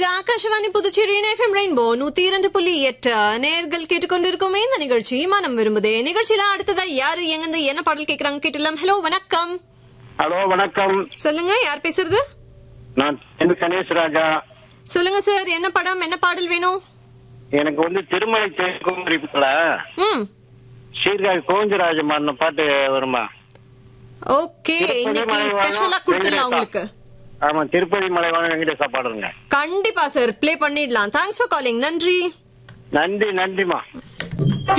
இது ஆகாஷவாணி புதுச்சேரியின் FM rainbow நூத்தி இரண்டு புள்ளி எட்டு நேர்கள் கேட்டுக்கொண்டிருக்கோமே இந்த நிகழ்ச்சி மனம் விரும்புதே நிகழ்ச்சியில அடுத்ததா யாரு எங்கிருந்து என்ன பாடல் கேக்குறாங்க கேட்டலாம் ஹலோ வணக்கம் ஹலோ வணக்கம் சொல்லுங்க யார் பேசுறது நான் என் கணேஷ் ராஜா சொல்லுங்க சார் என்ன படம் என்ன பாடல் வேணும் எனக்கு வந்து திருமலை தேக்குமரிப்புல ம் சீர்காழி கோவிந்தராஜமான் பாட்டு வருமா ஓகே திருப்பதி இன்னைக்கு மலைவாழ் ஸ்பெஷலா கொடுத்துடலாம் வெங்கடேசா. உங்களுக்கு ஆமா திருப்பதி மலைவாழ் வெங்கடேசா பாடுங்க கண்டிப்பா சார் ப்ளே பண்ணிடலாம் தேங்க்ஸ் ஃபார் காலிங் நன்றி நன்றி நன்றிமா